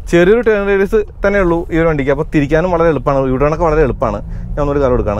ചെറിയൊരു turn radius തന്നെ ഉള്ളൂ ഈ ഒരു വണ്ടിക്ക് അപ്പോൾ തിരിക്കാനും വളരെ എളുപ്പമാണ് യൂട്ടേണൊക്കെ വളരെ എളുപ്പമാണ് ഞാൻ ഒന്നൊരു കാര്യം എടുക്കുകയാണ്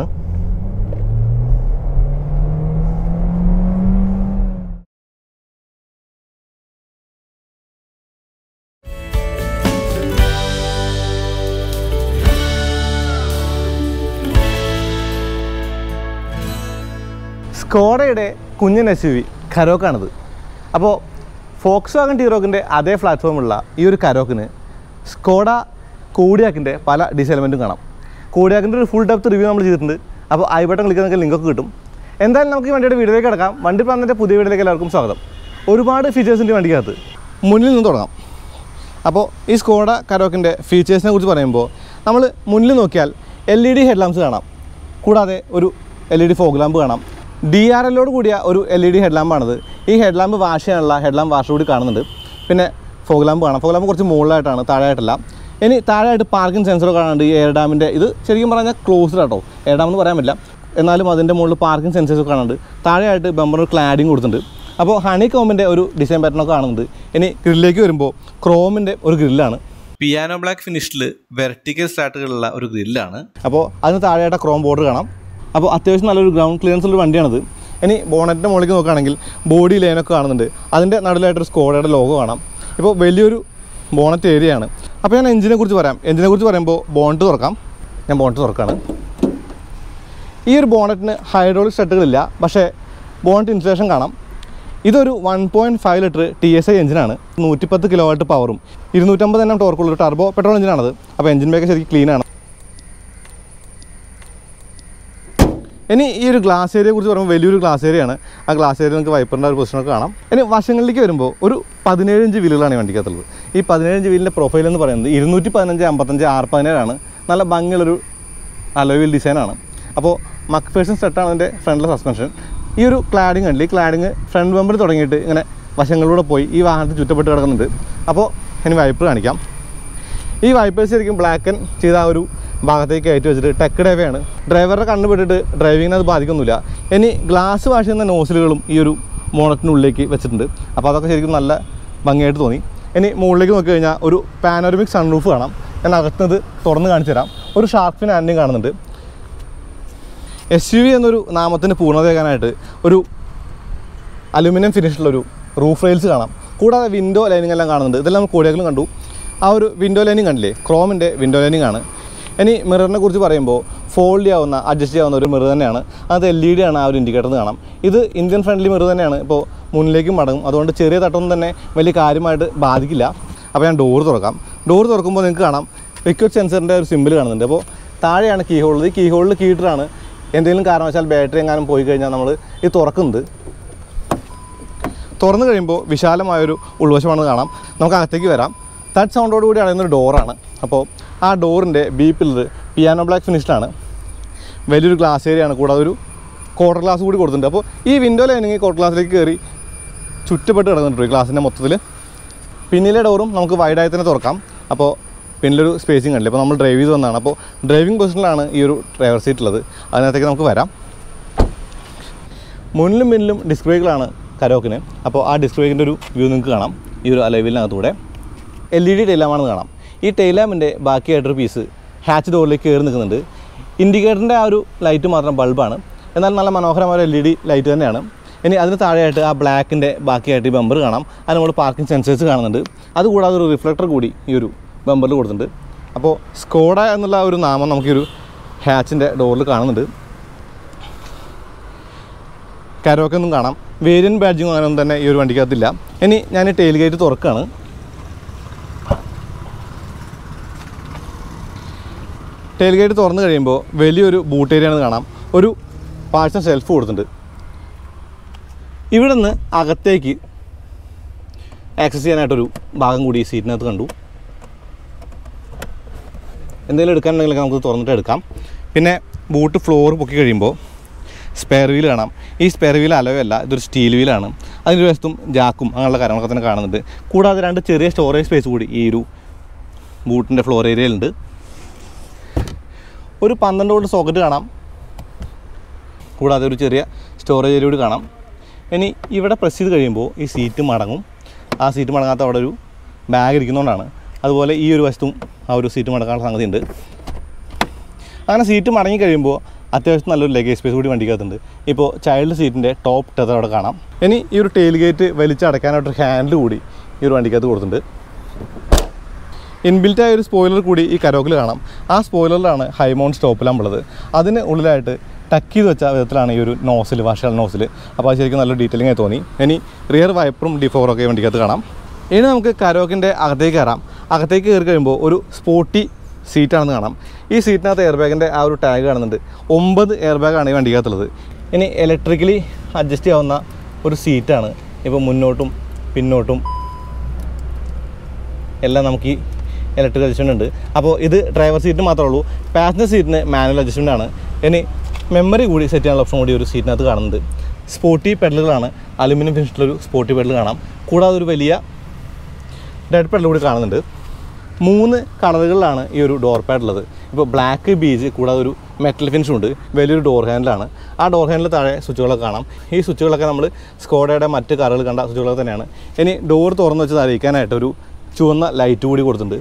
സ്കോഡയുടെ കുഞ്ഞൻ എസ് യു വി കരോക്കാണിത് അപ്പോൾ ഫോക്സ് വാഗൺ ടീറോക്കിൻ്റെ അതേ പ്ലാറ്റ്ഫോമുള്ള ഈ ഒരു കരോക്കിന് സ്കോഡ കോഡിയാക്കിൻ്റെ പല ഡിസൈൻമെൻറ്റും കാണാം കോഡിയാക്കിൻ്റെ ഒരു ഫുൾ ഡെപ്ത് റിവ്യൂ നമ്മൾ ചെയ്തിട്ടുണ്ട് അപ്പോൾ ഐ ബട്ടൺ ക്ലിക്ക് നിങ്ങൾക്ക് ലിങ്കൊക്കെ കിട്ടും എന്തായാലും നമുക്ക് ഈ വണ്ടിയുടെ വീഡിയോയിലേക്ക് കിടക്കാം വണ്ടി പറഞ്ഞതിൻ്റെ പുതിയ വീഡിയോയിലേക്ക് എല്ലാവർക്കും സ്വാഗതം ഒരുപാട് ഫീച്ചേഴ്സിൻ്റെ വണ്ടിക്കകത്ത് മുന്നിൽ നിന്ന് തുടങ്ങാം അപ്പോൾ ഈ സ്കോഡ കരോക്കിൻ്റെ ഫീച്ചേഴ്സിനെ കുറിച്ച് പറയുമ്പോൾ നമ്മൾ മുന്നിൽ നോക്കിയാൽ L E D head lamps കാണാം കൂടാതെ ഒരു L E D fog lamp കാണാം ഡി ആർ എല്ലോട് കൂടിയ ഒരു എൽ ഇ ഡി ഹെഡ് ലാമ്പാണിത് ഈ ഹെഡ് ലാമ്പ് വാഷ് ചെയ്യാനുള്ള ഹെഡ് ലാമ്പ് വാഷ് കൂടി കാണുന്നുണ്ട് പിന്നെ ഫോഗ് ലാമ്പ് കാണാം ഫോഗ് ലാമ്പ് കുറച്ച് മുകളിലായിട്ടാണ് താഴെയായിട്ടല്ല ഇനി താഴെയായിട്ട് പാർക്കിംഗ് സെൻസർ കാണുന്നുണ്ട് ഈ എയർ ഡാമിൻ്റെ ഇത് ശരിക്കും പറഞ്ഞാൽ ക്ലോസ്ഡ് ആട്ടോ എയർ ഡാം എന്ന് പറയാൻ പറ്റില്ല എന്നാലും അതിൻ്റെ മുകളിൽ പാർക്കിംഗ് സെൻസേഴ്സ് ഒക്കെ കാണുന്നുണ്ട് താഴെയായിട്ട് ബമ്പർ ക്ലാഡിങ് കൊടുത്തിട്ടുണ്ട് അപ്പോൾ ഹണി കോമിൻ്റെ ഒരു ഡിസൈൻ പാറ്റേണൊക്കെ കാണുന്നുണ്ട് ഇനി ഗ്രില്ലിലേക്ക് വരുമ്പോൾ ക്രോമിൻ്റെ ഒരു ഗ്രില്ലാണ് പിയാനോ ബ്ലാക്ക് ഫിനിഷിൽ വെർട്ടിക്കൽ സ്റ്റാർട്ടുകളുള്ള ഒരു ഗ്രില്ലാണ് അപ്പോൾ അതിന് താഴെയായിട്ട് ക്രോം ബോർഡർ കാണാം അപ്പോൾ അത്യാവശ്യം നല്ലൊരു ഗ്രൗണ്ട് ക്ലിയറൻസ് ഉള്ള വണ്ടിയാണിത് ഇനി ബോണറ്റിൻ്റെ മുകളിലേക്ക് നോക്കുകയാണെങ്കിൽ ബോഡി ലൈനൊക്കെ കാണുന്നുണ്ട് അതിൻ്റെ നടുവിലായിട്ടൊരു സ്കോഡയുടെ ലോഗോ കാണാം ഇപ്പോൾ വലിയൊരു ബോണറ്റ് ഏരിയയാണ് അപ്പോൾ ഞാൻ എഞ്ചിനെ കുറിച്ച് പറയാം എഞ്ചിനെ കുറിച്ച് പറയുമ്പോൾ ബോണറ്റ് തുറക്കാം ഞാൻ ബോണറ്റ് തുറക്കാണ് ഈ ഒരു ബോണറ്റിന് ഹൈഡ്രോളിക് സ്റ്റട്ടുകളില്ല പക്ഷേ ബോണറ്റ് ഇൻസുലേഷൻ കാണാം ഇതൊരു one point five litre T S I എഞ്ചിനാണ് നൂറ്റിപ്പത്ത് കിലോ വാട്ട് പവറും ഇരുന്നൂറ്റമ്പത് എണ്ണം ടോർക്കുള്ള ഒരു ടർബോ പെട്രോൾ എഞ്ചിനാണത് അപ്പോൾ എഞ്ചിൻ ബേക്ക് ശരിക്കും ക്ലീൻ ആണ് ഇനി ഈ ഒരു ഗ്ലാസ് ഏരിയയെ കുറിച്ച് പറയുമ്പോൾ വലിയൊരു ഗ്ലാസ് ഏരിയയാണ് ആ ഗ്ലാസ് ഏരിയ നിങ്ങൾക്ക് വൈപ്പറിൻ്റെ ഒരു പൊസിഷനൊക്കെ കാണാം ഇനി വശങ്ങളിലേക്ക് വരുമ്പോൾ ഒരു പതിനേഴ് ഇഞ്ച് വീലുകളാണ് ഈ വണ്ടിക്കകത്തുള്ളത് ഈ പതിനേഴ് ഇഞ്ച് വീലിൻ്റെ പ്രൊഫൈൽ എന്ന് പറയുന്നത് ഇരുന്നൂറ്റി പതിനഞ്ച് അമ്പത്തഞ്ച് ആറ് പതിനേഴാണ് നല്ല ഭംഗിയുള്ളൊരു അലോവിൽ ഡിസൈനാണ് അപ്പോൾ മക്ഫേഷൻ സെറ്റാണ് അതിൻ്റെ ഫ്രണ്ടിലെ സസ്പെൻഷൻ ഈ ഒരു ക്ലാഡിങ് ഉണ്ട് ഈ ക്ലാഡിങ് ഫ്രണ്ട് ബമ്പർ തുടങ്ങിയിട്ട് ഇങ്ങനെ വശങ്ങളിലൂടെ പോയി ഈ വാഹനത്തിൽ ചുറ്റപ്പെട്ട് കിടക്കുന്നുണ്ട് അപ്പോൾ ഇനി വൈപ്പർ കാണിക്കാം ഈ വൈപ്പേഴ്സ് ശരിക്കും ബ്ലാക്ക് ആൻഡ് ചെയ്ത ആ ഒരു ഭാഗത്തേക്ക് കയറ്റി വെച്ചിട്ട് ടെക്ക് ഡേവയാണ് ഡ്രൈവറുടെ കണ്ണ് പെട്ടിട്ട് ഡ്രൈവിങ്ങിനെ അത് ബാധിക്കുന്നില്ല ഇനി ഗ്ലാസ് വാഷ് ചെയ്യുന്ന നോസിലുകളും ഈ ഒരു മോണറ്റിനുള്ളിലേക്ക് വെച്ചിട്ടുണ്ട് അപ്പോൾ അതൊക്കെ ശരിക്കും നല്ല ഭംഗിയായിട്ട് തോന്നി ഇനി മുകളിലേക്ക് നോക്കി കഴിഞ്ഞാൽ ഒരു പാനോരമിക് സൺറൂഫ് കാണാം ഞാൻ അകത്തുനിന്ന് തുറന്ന് കാണിച്ചു തരാം ഒരു ഷാർക്ക് ഫിൻ ആൻഡിയും കാണുന്നുണ്ട് എസ് യു വി എന്നൊരു നാമത്തിന് പൂർണ്ണതയാകാനായിട്ട് ഒരു അലുമിനിയം ഫിനിഷിലുള്ളൊരു റൂഫ് റെയിൽസ് കാണാം കൂടാതെ വിൻഡോ ലൈനിങ് എല്ലാം കാണുന്നുണ്ട് ഇതെല്ലാം നമ്മൾ കോടിയാക്കളും കണ്ടു ആ ഒരു വിൻഡോ ലൈനിങ് കണ്ടില്ലേ ക്രോമിൻ്റെ വിൻഡോ ലൈനിങ് ആണ് ഇനി മിററിനെ കുറിച്ച് പറയുമ്പോൾ ഫോൾഡ് ചെയ്യാവുന്ന അഡ്ജസ്റ്റ് ചെയ്യാവുന്ന ഒരു മിറർ തന്നെയാണ് അത് എൽ ഇ ഡി ആണ് ആ ഒരു ഇൻഡിക്കേറ്റർ കാണാം ഇത് ഇന്ത്യൻ ഫ്രണ്ട്ലി മിറർ തന്നെയാണ് ഇപ്പോൾ മുന്നിലേക്കും മടങ്ങും അതുകൊണ്ട് ചെറിയ തട്ടൊന്നും തന്നെ വലിയ കാര്യമായിട്ട് ബാധിക്കില്ല അപ്പോൾ ഞാൻ ഡോർ തുറക്കാം ഡോർ തുറക്കുമ്പോൾ നിങ്ങൾക്ക് കാണാം റിക്വറ്റ് സെൻസറിൻ്റെ ഒരു സിമ്പിൾ കാണുന്നുണ്ട് അപ്പോൾ താഴെയാണ് കീ ഹോളിൽ ഈ കീ ഹോളിൽ കീയിട്ടാണ് എന്തെങ്കിലും കാരണവശാൽ ബാറ്ററി എങ്ങാനും പോയി കഴിഞ്ഞാൽ നമ്മൾ ഇത് തുറക്കുന്നത് തുറന്നു കഴിയുമ്പോൾ വിശാലമായൊരു ഉൾവശമാണെന്ന് കാണാം നമുക്ക് അകത്തേക്ക് വരാം തട്ട് സൗണ്ടോട് കൂടി അടയുന്നൊരു ഡോറാണ് അപ്പോൾ ആ ഡോറിൻ്റെ ബി പില്ലർ പിയാനോ ബ്ലാക്ക് ഫിനിഷ്ഡാണ് വലിയൊരു ഗ്ലാസ് ഏരിയയാണ് കൂടാതെ ഒരു ക്വാർട്ടർ ഗ്ലാസ് കൂടി കൊടുത്തിട്ടുണ്ട് അപ്പോൾ ഈ വിൻഡോ ലൈനിങ് ക്വാർട്ടർ ഗ്ലാസ്സിലേക്ക് കയറി ചുറ്റപ്പെട്ട് കിടക്കുന്നുണ്ട് ഈ ഗ്ലാസിൻ്റെ മൊത്തത്തിൽ പിന്നിലെ ഡോറും നമുക്ക് വൈഡായി തന്നെ തുറക്കാം അപ്പോൾ പിന്നിലൊരു സ്പേസിങ് കണ്ടില്ല അപ്പോൾ നമ്മൾ ഡ്രൈവ് ചെയ്ത് വന്നതാണ് അപ്പോൾ ഡ്രൈവിംഗ് പൊസിഷനിലാണ് ഈ ഒരു ഡ്രൈവർ സീറ്റ് ഉള്ളത് അതിനകത്തേക്ക് നമുക്ക് വരാം മുന്നിലും പിന്നിലും ഡിസ്ക് ബ്രേക്കിലാണ് കരോക്കിന് അപ്പോൾ ആ ഡിസ്ക് ബ്രേക്കിൻ്റെ ഒരു വ്യൂ നിങ്ങൾക്ക് കാണാം ഈ ഒരു അലവിലിനകത്തൂടെ എൽ ഇ ഡി ടൈലാമാണെന്ന് കാണാം ഈ ടൈലാമിൻ്റെ ബാക്കിയായിട്ടൊരു പീസ് ഹാച്ച് ഡോറിലേക്ക് കയറി നിൽക്കുന്നുണ്ട് ഇൻഡിക്കേറ്ററിൻ്റെ ആ ഒരു ലൈറ്റ് മാത്രം ബൾബാണ് എന്നാൽ നല്ല മനോഹരമായ എൽ ഇ ഡി ലൈറ്റ് തന്നെയാണ് ഇനി അതിന് താഴെയായിട്ട് ആ ബ്ലാക്കിൻ്റെ ബാക്കിയായിട്ട് ഈ ബമ്പർ കാണാം അതിന് നമ്മൾ പാർക്കിംഗ് സെൻസേഴ്സ് കാണുന്നുണ്ട് അതുകൂടാതെ ഒരു റിഫ്ലക്ടർ കൂടി ഈ ഒരു ബമ്പറിൽ കൊടുത്തിട്ടുണ്ട് അപ്പോൾ സ്കോഡ എന്നുള്ള ആ ഒരു നാമം നമുക്ക് ഈ ഒരു ഹാച്ചിൻ്റെ ഡോറിൽ കാണുന്നുണ്ട് കരോക്കെ ഒന്നും കാണാം വേരിയൻ ബാഡ്ജിങ് അങ്ങനെയൊന്നും തന്നെ ഈ ഒരു വണ്ടിക്കകത്തില്ല ഇനി ഞാൻ ടെയിൽ ഗേറ്റ് തുറക്കുകയാണ് ടെയിൽ ഗേറ്റ് തുറന്നു കഴിയുമ്പോൾ വലിയൊരു ബൂട്ട് ഏരിയ ആണ് കാണാം ഒരു പാഴ്സൺ ഷെൽഫ് കൊടുത്തിട്ടുണ്ട് ഇവിടെ നിന്ന് അകത്തേക്ക് ആക്സസ് ചെയ്യാനായിട്ടൊരു ഭാഗം കൂടി ഈ സീറ്റിനകത്ത് കണ്ടു എന്തെങ്കിലും എടുക്കാനുണ്ടെങ്കിൽ നമുക്ക് തുറന്നിട്ട് എടുക്കാം പിന്നെ ബൂട്ട് ഫ്ലോർ പൊക്കി കഴിയുമ്പോൾ സ്പെയർ വീൽ കാണാം ഈ സ്പെയർ വീൽ അലവല്ല ഇതൊരു സ്റ്റീൽ വീലാണ് അതിൻ്റെ വശത്തും ജാക്കും അങ്ങനെയുള്ള കാര്യങ്ങളൊക്കെ തന്നെ കാണുന്നുണ്ട് കൂടാതെ രണ്ട് ചെറിയ സ്റ്റോറേജ് സ്പേസ് കൂടി ഈ ഒരു ബൂട്ടിൻ്റെ ഫ്ലോർ ഏരിയയിലുണ്ട് ഒരു പന്ത്രണ്ട് വോൾട്ട് സോക്കറ്റ് കാണാം കൂടാതെ ഒരു ചെറിയ സ്റ്റോറേജ് ഏരിയ കൂടി കാണാം ഇനി ഇവിടെ പ്രസ് ചെയ്ത് കഴിയുമ്പോൾ ഈ സീറ്റ് മടങ്ങും ആ സീറ്റ് മടങ്ങാത്ത അവിടെ ഒരു ബാഗ് ഇരിക്കുന്നതുകൊണ്ടാണ് അതുപോലെ ഈ ഒരു വശത്തും ആ ഒരു സീറ്റ് മടക്കാനുള്ള സംഗതി ഉണ്ട് അങ്ങനെ സീറ്റ് മടങ്ങി കഴിയുമ്പോൾ അത്യാവശ്യം നല്ലൊരു ലഗേജ് സ്പേസ് കൂടി വണ്ടിക്കകത്തുണ്ട് ഇപ്പോൾ ചൈൽഡ് സീറ്റിൻ്റെ ടോപ്പ് ടെതർ അവിടെ കാണാം ഇനി ഈ ഒരു ടെയിൽ ഗേറ്റ് വലിച്ചടക്കാനായിട്ടൊരു ഹാൻഡിൽ കൂടി ഈ ഒരു വണ്ടിക്കകത്ത് കൊടുത്തിട്ടുണ്ട് ഇൻബിൽറ്റ് ആയ ഒരു സ്പോയിലർ കൂടി ഈ കരോക്കിൽ കാണാം ആ സ്പോയിലറിലാണ് ഹൈമൗൺ സ്റ്റോപ്പിലാണുള്ളത് അതിന് ഉള്ളിലായിട്ട് ടക്ക് ചെയ്ത് വെച്ച വിധത്തിലാണ് ഈ ഒരു നോസിൽ വാഷൽ നോസിൽ അപ്പോൾ അത് ശരിക്കും നല്ല ഡീറ്റെയിലിംഗ് ആയി തോന്നി ഇനി റിയർ വൈപ്പറും ഡിഫോറൊക്കെ വണ്ടിക്കകത്ത് കാണാം ഇനി നമുക്ക് കരോക്കിൻ്റെ അകത്തേക്ക് കയറാം അകത്തേക്ക് കയറി കഴിയുമ്പോൾ ഒരു സ്പോർട്ടി സീറ്റാണെന്ന് കാണാം ഈ സീറ്റിനകത്ത് എയർ ബാഗിൻ്റെ ആ ഒരു ടാഗ് കാണുന്നുണ്ട് ഒമ്പത് എയർ ബാഗാണ് ഈ വണ്ടിക്കകത്തുള്ളത് ഇനി ഇലക്ട്രിക്കലി അഡ്ജസ്റ്റ് ചെയ്യാവുന്ന ഒരു സീറ്റാണ് ഇപ്പോൾ മുന്നോട്ടും പിന്നോട്ടും എല്ലാം നമുക്ക് ഈ ഇലക്ട്രിക് അഡ്ജസ്റ്റ്മെൻ്റ് ഉണ്ട് അപ്പോൾ ഇത് ഡ്രൈവർ സീറ്റിന് മാത്രമേ ഉള്ളൂ പാസഞ്ചർ സീറ്റിന് മാനുവൽ അഡ്ജസ്റ്റ്മെൻ്റ് ആണ് ഇനി മെമ്മറി കൂടി സെറ്റ് ചെയ്യാനുള്ള ഓപ്ഷൻ കൂടി ഒരു സീറ്റിനകത്ത് കാണുന്നുണ്ട് സ്പോർട്ടി പെഡലുകളാണ് അലുമിനിയം ഫിനിഷിലൊരു സ്പോർട്ടി പെഡൽ കാണാം കൂടാതെ ഒരു വലിയ ഡെഡ് പെഡൽ കൂടി കാണുന്നുണ്ട് മൂന്ന് കളറുകളിലാണ് ഈ ഒരു ഡോർ പാഡ് ഉള്ളത് ഇപ്പോൾ ബ്ലാക്ക് ബീജ് കൂടാതെ ഒരു മെറ്റൽ ഫിനിഷും ഉണ്ട് വലിയൊരു ഡോർ ഹാൻഡിലാണ് ആ ഡോർ ഹാൻഡിൽ താഴെ സ്വിച്ചുകളൊക്കെ കാണാം ഈ സ്വിച്ചുകളൊക്കെ നമ്മൾ സ്കോഡയുടെ മറ്റ് കാറുകൾ കണ്ട സ്വിച്ചുകളൊക്കെ തന്നെയാണ് ഇനി ഡോർ തുറന്ന് വെച്ച് അറിയിക്കാനായിട്ട് ഒരു ചുവന്ന ലൈറ്റ് കൂടി കൊടുത്തിട്ടുണ്ട്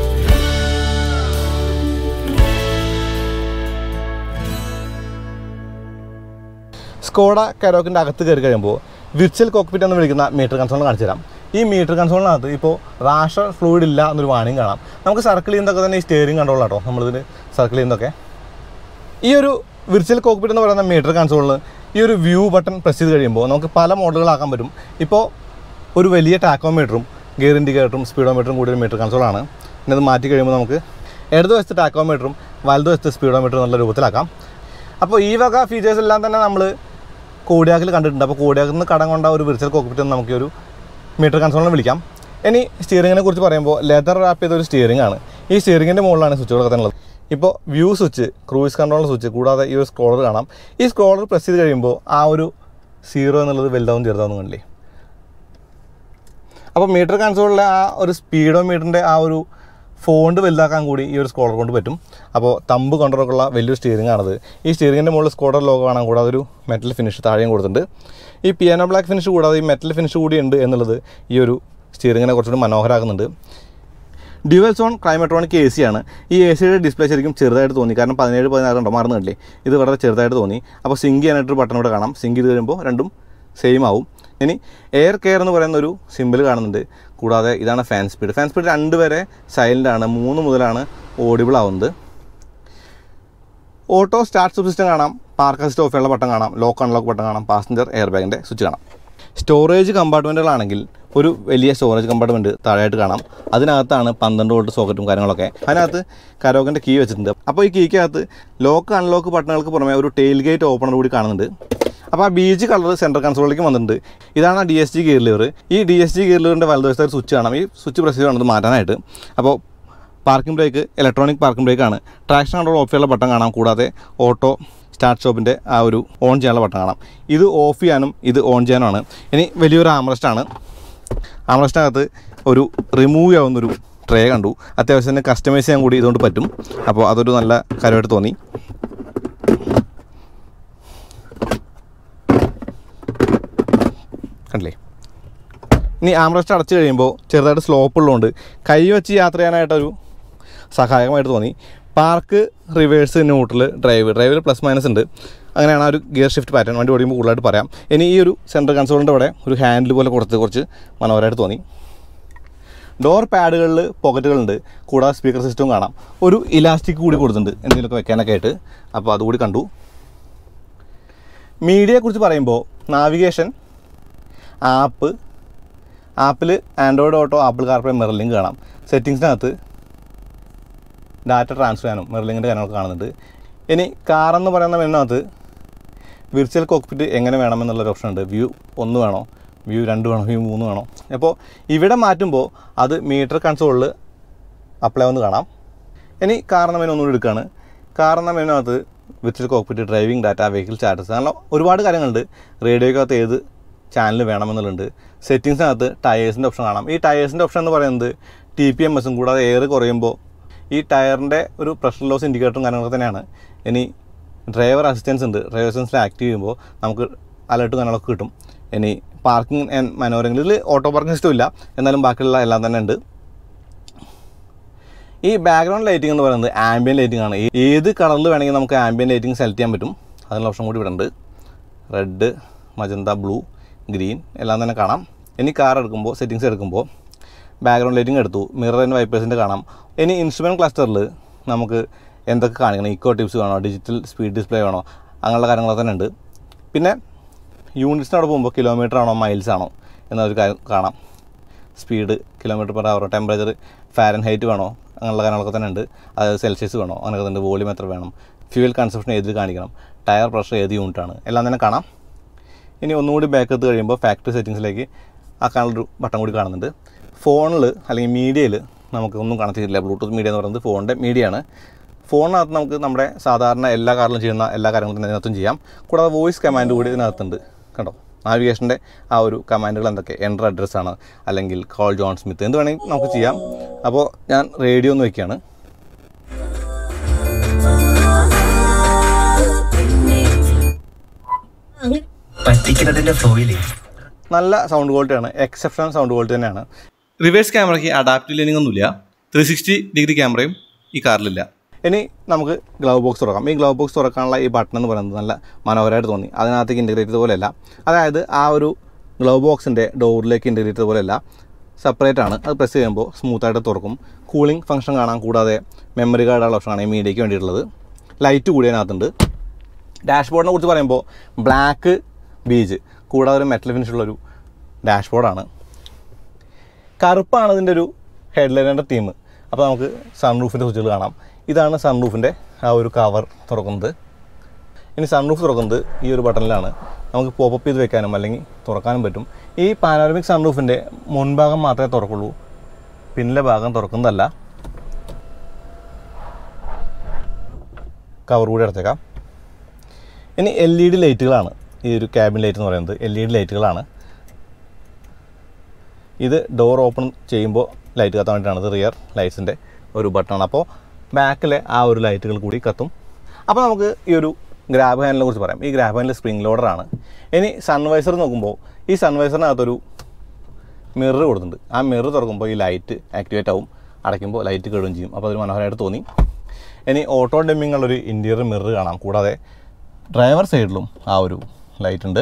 സ്കോഡ കരോക്കിൻ്റെ അകത്ത് കയറി കഴിയുമ്പോൾ വിർച്വൽ കോക്പിറ്റ് എന്ന് വിളിക്കുന്ന മീറ്റർ കൺസോൾ കാണിച്ചു തരാം ഈ മീറ്റർ കൺസോളിനകത്ത് ഇപ്പോൾ റാഷർ ഫ്ലൂയിഡ് ഇല്ല എന്നൊരു വാണിംഗ് കാണാം നമുക്ക് സർക്കിൾ ചെയ്യുന്നതൊക്കെ തന്നെ ഈ സ്റ്റിയറിംഗ് കൺട്രോൾ കേട്ടോ നമ്മളിതിന് സർക്കിൾ ചെയ്യുന്നതൊക്കെ ഈ ഒരു വിർച്വൽ കോക്പിറ്റ് എന്ന് പറയുന്ന മീറ്റർ കൺസോളിൽ ഈ ഒരു വ്യൂ ബട്ടൺ പ്രസ് ചെയ്ത് കഴിയുമ്പോൾ നമുക്ക് പല മോഡലുകളാക്കാൻ പറ്റും ഇപ്പോൾ ഒരു വലിയ ടാക്കോമീറ്ററും ഗിയർ ഇൻഡിക്കേറ്ററും സ്പീഡോമീറ്ററും കൂടി ഒരു മീറ്റർ കൺസോളാണ് പിന്നെ അത് മാറ്റി കഴിയുമ്പോൾ നമുക്ക് ഇടത് വശത്ത് ടാക്കോമീറ്ററും വലത് വശത്ത് സ്പീഡോമീറ്ററും എന്നുള്ള രൂപത്തിലാക്കാം അപ്പോൾ ഈ വക ഫീച്ചേഴ്സ് എല്ലാം തന്നെ നമ്മൾ കോഡിയാക്കിൽ കണ്ടിട്ടുണ്ട് അപ്പോൾ കോഡിയാക്കിൽ നിന്ന് കടം കൊണ്ട ഒരു വിർച്വൽ കോക്പിറ്റ് എന്ന് നമുക്ക് ഈ ഒരു മീറ്റർ കൺസോളിനെ വിളിക്കാം ഇനി സ്റ്റിയറിങ്ങിനെ കുറിച്ച് പറയുമ്പോൾ ലെതർ റാപ്പ് ചെയ്ത ഒരു സ്റ്റിയറിംഗ് ആണ് ഈ സ്റ്റിയറിങ്ങിൻ്റെ മുകളിലാണ് സ്വിച്ചുകളൊക്കെ തന്നെ ഉള്ളത് ഇപ്പോൾ view switch cruise control switch കൂടാതെ ഈ ഒരു സ്ക്രോളർ കാണാം ഈ സ്ക്രോളർ പ്രസ് ചെയ്ത് കഴിയുമ്പോൾ ആ ഒരു സീറോ എന്നുള്ളത് വലുതാവും ചെറുതാവും കണ്ടില്ലേ അപ്പോൾ മീറ്റർ കൺസോളിലെ ആ ഒരു സ്പീഡോ മീറ്ററിൻ്റെ ആ ഒരു ഫോണ്ട് വലുതാക്കാൻ കൂടി ഈ ഒരു സ്കോളർ കൊണ്ട് പറ്റും അപ്പോൾ തമ്പ് കൊണ്ടൊക്കെ ഉള്ള വലിയൊരു സ്റ്റിയറിംഗ് ആണത് ഈ സ്റ്റിയറിങ്ങിൻ്റെ മുകളിൽ സ്കോഡർ ലോഗോ കാണാൻ കൂടാതെ ഒരു മെറ്റൽ ഫിനിഷ് താഴെയും കൊടുത്തിട്ടുണ്ട് ഈ പിയാനോ ബ്ലാക്ക് ഫിനിഷ് കൂടാതെ ഈ മെറ്റൽ ഫിനിഷ് കൂടി ഉണ്ട് എന്നുള്ളത് ഈ ഒരു സ്റ്റിയറിങ്ങിനെ കുറച്ചുകൂടി മനോഹരമാക്കുന്നുണ്ട് dual zone Climatronic A C ആണ് ഈ എ സിയുടെ ഡിസ്പ്ലേ ശരിക്കും ചെറുതായിട്ട് തോന്നി കാരണം പതിനേഴ് പതിനാറ് ഉണ്ടോ മാറുന്നില്ലേ ഇത് വളരെ ചെറുതായിട്ട് തോന്നി അപ്പോൾ സിങ്ക് ചെയ്യാനായിട്ടൊരു ബട്ടൺ ഇവിടെ കാണാം സിങ്ക് ചെയ്ത് കഴിയുമ്പോൾ രണ്ടും സെയിം ആവും ഇനി എയർ കെയർ എന്ന് പറയുന്ന ഒരു സിമ്പിൾ കാണുന്നുണ്ട് കൂടാതെ ഇതാണ് ഫാൻ സ്പീഡ് ഫാൻ സ്പീഡ് രണ്ട് വരെ സൈലൻ്റ് ആണ് മൂന്ന് മുതലാണ് ഓഡിബിൾ ആവുന്നത് ഓട്ടോ സ്റ്റാർട്ട് സിസ്റ്റം കാണാം പാർക്ക് അസിസ്റ്റ് ഓഫ് ചെയ്യാനുള്ള ബട്ടൺ കാണാം ലോക്ക് അൺലോക്ക് ബട്ടൺ കാണാം പാസഞ്ചർ എയർ ബാഗിൻ്റെ സ്വിച്ച് കാണാം സ്റ്റോറേജ് കമ്പാർട്ട്മെൻറ്റുകളാണെങ്കിൽ ഒരു വലിയ സ്റ്റോറേജ് കമ്പാർട്ട്മെൻറ്റ് താഴെയായിട്ട് കാണാം അതിനകത്താണ് പന്ത്രണ്ട് വോൾട്ട് സോക്കറ്റും കാര്യങ്ങളൊക്കെ അതിനകത്ത് കരോഗിൻ്റെ കീ വെച്ചിട്ടുണ്ട് അപ്പോൾ ഈ കീക്കകത്ത് ലോക്ക് അൺലോക്ക് ബട്ടണുകൾക്ക് പുറമെ ഒരു ടെയിൽ ഗേറ്റ് ഓപ്പണർ കൂടി കാണുന്നുണ്ട് അപ്പോൾ ആ ബീജ് കളർ സെൻട്രൽ കൺസോളിലേക്ക് വന്നിട്ടുണ്ട് ഇതാണ് D S G gear lever ഈ ഡി എസ് ജി ഗിയർ ലിവറിൻ്റെ വലതുവശത്തെ ഒരു സ്വിച്ച് കാണാം ഈ സ്വിച്ച് പ്രസ് ചെയ്ത് വേണം ഇത് മാറ്റാനായിട്ട് അപ്പോൾ പാർക്കിംഗ് ബ്രേക്ക് ഇലക്ട്രോണിക് പാർക്കിംഗ് ബ്രേക്കാണ് ട്രാക്ഷൻ കൺട്രോൾ ഓഫ് ചെയ്യാനുള്ള ബട്ടൺ കാണാം കൂടാതെ ഓട്ടോ സ്റ്റാർട്ട് സ്റ്റോപ്പിൻ്റെ ആ ഒരു ഓൺ ചെയ്യാനുള്ള ബട്ടൺ കാണാം ഇത് ഓഫ് ചെയ്യാനും ഇത് ഓൺ ചെയ്യാനുമാണ് ഇനി വലിയൊരു ആംറസ്റ്റാണ് ആംറസ്റ്റിനകത്ത് ഒരു റിമൂവ് ചെയ്യാവുന്നൊരു ട്രേ കണ്ടു അത്യാവശ്യത്തിന് കസ്റ്റമൈസ് ചെയ്യാൻ കൂടി ഇതുകൊണ്ട് പറ്റും അപ്പോൾ അതൊരു നല്ല കാര്യമായിട്ട് തോന്നി കണ്ടില്ലേ ഇനി ആംറസ്റ്റ് അടച്ചു കഴിയുമ്പോൾ ചെറുതായിട്ട് സ്ലോപ്പ് ഉള്ളതുകൊണ്ട് കൈ വെച്ച് യാത്ര ചെയ്യാനായിട്ടൊരു സഹായകമായിട്ട് തോന്നി പാർക്ക് റിവേഴ്സ് ന്യൂട്രൽ ഡ്രൈവ് ഡ്രൈവിൽ പ്ലസ് മൈനസ് ഉണ്ട് അങ്ങനെയാണ് ആ ഒരു ഗിയർ ഷിഫ്റ്റ് പാറ്റേൺ വണ്ടി ഓടിയുമ്പോൾ കൂടുതലായിട്ട് പറയാം ഇനി ഈ ഒരു സെൻട്രൽ കൺസോളിൻ്റെ അവിടെ ഒരു ഹാൻഡിൽ പോലെ കൊടുത്ത് കുറച്ച് മനോഹരമായിട്ട് തോന്നി ഡോർ പാഡുകളിൽ പോക്കറ്റുകളുണ്ട് കൂടാതെ സ്പീക്കർ സിസ്റ്റവും കാണാം ഒരു ഇലാസ്റ്റിക് കൂടി കൊടുത്തിട്ടുണ്ട് എന്തെങ്കിലുമൊക്കെ വെക്കാനൊക്കെ ആയിട്ട് അപ്പോൾ അതുകൂടി കണ്ടു മീഡിയയെക്കുറിച്ച് പറയുമ്പോൾ നാവിഗേഷൻ ആപ്പ് ആപ്പിൽ Android Auto Apple CarPlay mirroring കാണാം സെറ്റിങ്സിനകത്ത് ഡാറ്റ ട്രാൻസ്ഫർ ചെയ്യാനും മെറലിങ്ങിൻ്റെ കാര്യങ്ങളൊക്കെ കാണുന്നുണ്ട് ഇനി കാർ എന്ന് പറയുന്ന മെനുവിനകത്ത് വിർച്വൽ കോക്പിറ്റ് എങ്ങനെ വേണമെന്നുള്ളൊരു ഓപ്ഷൻ ഉണ്ട് വ്യൂ ഒന്ന് വേണോ വ്യൂ രണ്ട് വേണോ വ്യൂ മൂന്ന് വേണോ അപ്പോൾ ഇവിടെ മാറ്റുമ്പോൾ അത് മീറ്റർ കൺസോളിൽ അപ്ലൈ ആവുന്ന കാണാം ഇനി കാർ എന്ന മെനു ഒന്നുകൂടി എടുക്കുകയാണ് കാർ എന്ന മെനുവിനകത്ത് virtual cockpit driving data vehicle status അങ്ങനെ ഒരുപാട് കാര്യങ്ങളുണ്ട് റേഡിയോക്കകത്ത് ഏത് ചാനൽ വേണമെന്നുള്ളുണ്ട് സെറ്റിങ്സിനകത്ത് ടയേഴ്സിൻ്റെ ഓപ്ഷൻ കാണാം ഈ ടയേഴ്സിൻ്റെ ഓപ്ഷൻ എന്ന് പറയുന്നത് ടി പി എം എസും കൂടാതെ എയർ കുറയുമ്പോൾ ഈ ടയറിൻ്റെ ഒരു പ്രഷർ ലോസ് ഇൻഡിക്കേറ്ററും കാര്യങ്ങളൊക്കെ തന്നെയാണ് ഇനി ഡ്രൈവർ അസിസ്റ്റൻസ് ഉണ്ട് ഡ്രൈവർ അസിസ്റ്റൻസിൽ ആക്റ്റീവ് ചെയ്യുമ്പോൾ നമുക്ക് അലേർട്ടും കാര്യങ്ങളൊക്കെ കിട്ടും ഇനി പാർക്കിംഗ് ആൻഡ് മനോരങ്ങളിൽ ഇതിൽ ഓട്ടോ പാർക്കിംഗ് സിസ്റ്റം ഇല്ല എന്നാലും ബാക്കിയുള്ള എല്ലാം തന്നെ ഉണ്ട് ഈ ബാക്ക്ഗ്രൗണ്ട് ലൈറ്റിംഗ് എന്ന് പറയുന്നത് ആംബിയൻ ലൈറ്റിംഗ് ആണ് ഏ- ഏത് കളറിൽ വേണമെങ്കിൽ നമുക്ക് ആംബിയൻ ലൈറ്റിംഗ് സെലക്ട് ചെയ്യാൻ പറ്റും അതിനുള്ള ഓപ്ഷൻ കൂടി ഇവിടെ ഉണ്ട് റെഡ് മജന്ത ബ്ലൂ ഗ്രീൻ എല്ലാം തന്നെ കാണാം ഇനി കാർ എടുക്കുമ്പോൾ സെറ്റിങ്സ് എടുക്കുമ്പോൾ ബാക്ക്ഗ്രൗണ്ട് ലൈറ്റിംഗ് എടുത്തു മിറർ ആൻഡ് വൈപ്പേഴ്സിൻ്റെ കാണാം ഇനി ഇൻസ്ട്രുമെൻറ്റ് ക്ലസ്റ്ററിൽ നമുക്ക് എന്തൊക്കെ കാണിക്കണം ഇക്കോ ടിപ്സ് വേണോ ഡിജിറ്റൽ സ്പീഡ് ഡിസ്പ്ലേ വേണോ അങ്ങനെയുള്ള കാര്യങ്ങളൊക്കെ തന്നെ ഉണ്ട് പിന്നെ യൂണിറ്റ്സിനോട് പോകുമ്പോൾ കിലോമീറ്റർ ആണോ മൈൽസ് ആണോ എന്നൊരു കാര്യം കാണാം speed kilometre per hour temperature Fahrenheit വേണോ അങ്ങനെയുള്ള കാര്യങ്ങളൊക്കെ തന്നെ ഉണ്ട് അതായത് സെൽഷ്യസ് വേണോ അങ്ങനെയൊക്കെ ഉണ്ട് വോളിയം എത്ര വേണം ഫ്യൂവൽ കൺസപ്ഷൻ ഏതിൽ കാണിക്കണം ടയർ പ്രഷർ ഏത് യൂണിറ്റാണ് എല്ലാം തന്നെ കാണാം ഇനി ഒന്നുകൂടി ബാക്ക് എത്തി കഴിയുമ്പോൾ ഫാക്ടറി സെറ്റിങ്സിലേക്ക് ആക്കാനുള്ളൊരു ബട്ടൺ കൂടി കാണുന്നുണ്ട് ഫോണിൽ അല്ലെങ്കിൽ മീഡിയയിൽ നമുക്ക് ഒന്നും കാണത്തില്ല ബ്ലൂടൂത്ത് മീഡിയ എന്ന് പറയുന്നത് ഫോണിൻ്റെ മീഡിയ ആണ് ഫോണിനകത്ത് നമുക്ക് നമ്മുടെ സാധാരണ എല്ലാ കാറിലും ചെയ്യുന്ന എല്ലാ കാര്യങ്ങളും തന്നെ ഇതിനകത്തും ചെയ്യാം കൂടാതെ വോയിസ് കമാൻഡ് കൂടി ഇതിനകത്തുണ്ട് കണ്ടോ നാവിഗേഷൻ്റെ ആ ഒരു കമാൻഡുകൾ എന്തൊക്കെ എൻ്റർ അഡ്രസ്സ് ആണ് അല്ലെങ്കിൽ കോൾ ജോൺ സ്മിത്ത് എന്ത് വേണമെങ്കിൽ നമുക്ക് ചെയ്യാം അപ്പോൾ ഞാൻ റേഡിയോ ഒന്ന് വയ്ക്കുകയാണ് പറ്റിക്കുന്നതിന്റെ ഫ്ലോയിലേ നല്ല സൗണ്ട് ക്വാളിറ്റിയാണ് എക്സെപ്ഷണൽ സൗണ്ട് ക്വാളിറ്റി തന്നെയാണ് റിവേഴ്സ് ക്യാമറയ്ക്ക് അഡാപ്റ്റീവ് ലൈനിങ് ഒന്നുമില്ല ത്രീ സിക്സ്റ്റി ഡിഗ്രി ക്യാമറയും ഈ കാറിലില്ല ഇനി നമുക്ക് ഗ്ലൗ ബോക്സ് തുറക്കാം ഈ ഗ്ലൗ ബോക്സ് തുറക്കാനുള്ള ഈ ബട്ടൺ എന്ന് പറയുന്നത് നല്ല മനോഹരമായിട്ട് തോന്നി അതിനകത്തേക്ക് ഇൻറ്റഗ്രേറ്റ് ചെയ്ത പോലെയല്ല അതായത് ആ ഒരു ഗ്ലൗ ബോക്സിൻ്റെ ഡോറിലേക്ക് ഇൻറ്റഗ്രേറ്റ് ചെയ്ത പോലെയല്ല സെപ്പറേറ്റ് ആണ് അത് പ്രസ് ചെയ്യുമ്പോൾ സ്മൂത്തായിട്ട് തുറക്കും കൂളിംഗ് ഫംഗ്ഷൻ കാണാം കൂടാതെ മെമ്മറി കാർഡുള്ള ഓപ്ഷനാണ് ഈ മീഡിയയ്ക്ക് വേണ്ടിയിട്ടുള്ളത് ലൈറ്റ് കൂടി അതിനകത്തുണ്ട് ഡാഷ്ബോർഡിനെ കുറിച്ച് പറയുമ്പോൾ ബ്ലാക്ക് ബീജ് കൂടാതെ ഒരു മെറ്റൽ ഫിനിഷുള്ളൊരു ഡാഷ്ബോർഡാണ് കറുപ്പാണ് ഇതിൻ്റെ ഒരു ഹെഡ്ലൈനറിൻ്റെ തീം അപ്പോൾ നമുക്ക് സൺറൂഫിൻ്റെ സ്വിച്ചുകൾ കാണാം ഇതാണ് സൺറൂഫിൻ്റെ ആ ഒരു കവർ തുറക്കുന്നത് ഇനി സൺറൂഫ് തുറക്കുന്നത് ഈ ഒരു ബട്ടണിലാണ് നമുക്ക് പോപ്പപ്പ് ചെയ്ത് വെക്കാനും അല്ലെങ്കിൽ തുറക്കാനും പറ്റും ഈ പാനോറമിക് സൺറൂഫിൻ്റെ മുൻഭാഗം മാത്രമേ തുറക്കുള്ളൂ പിന്നിലെ ഭാഗം തുറക്കുന്നതല്ല കവർ കൂടി എടുത്തേക്കാം ഇനി എൽ ഇ ഡി ലൈറ്റുകളാണ് ഈ ഒരു ക്യാബിൻ ലൈറ്റ് എന്ന് പറയുന്നത് എൽ ഇ ഡി ലൈറ്റുകളാണ് ഇത് ഡോർ ഓപ്പൺ ചെയ്യുമ്പോൾ ലൈറ്റ് കത്താൻ വേണ്ടിയിട്ടാണ് ഇത് റിയർ ലൈറ്റ്സിൻ്റെ ഒരു ബട്ടണാണ് അപ്പോൾ ബാക്കിലെ ആ ഒരു ലൈറ്റുകൾ കൂടി കത്തും അപ്പോൾ നമുക്ക് ഈ ഒരു ഗ്രാബ് ഹാൻഡിനെ കുറിച്ച് പറയാം ഈ ഗ്രാബ് ഹാൻഡിൽ സ്പ്രിംഗ് ലോഡറാണ് ഇനി സൺവൈസർ നോക്കുമ്പോൾ ഈ സൺവൈസറിനകത്തൊരു മിറർ കൊടുത്തിട്ടുണ്ട് ആ മിറർ തുറക്കുമ്പോൾ ഈ ലൈറ്റ് ആക്ടിവേറ്റ് ആവും അടയ്ക്കുമ്പോൾ ലൈറ്റ് കെടുകയും ചെയ്യും അപ്പോൾ അതൊരു മനോഹരമായിട്ട് തോന്നി ഇനി ഓട്ടോ ഡെമ്മിങ് ഉള്ളൊരു ഇൻറ്റീരിയർ മിറർ കാണാം കൂടാതെ ഡ്രൈവർ സൈഡിലും ആ ഒരു ലൈറ്റ് ഉണ്ട്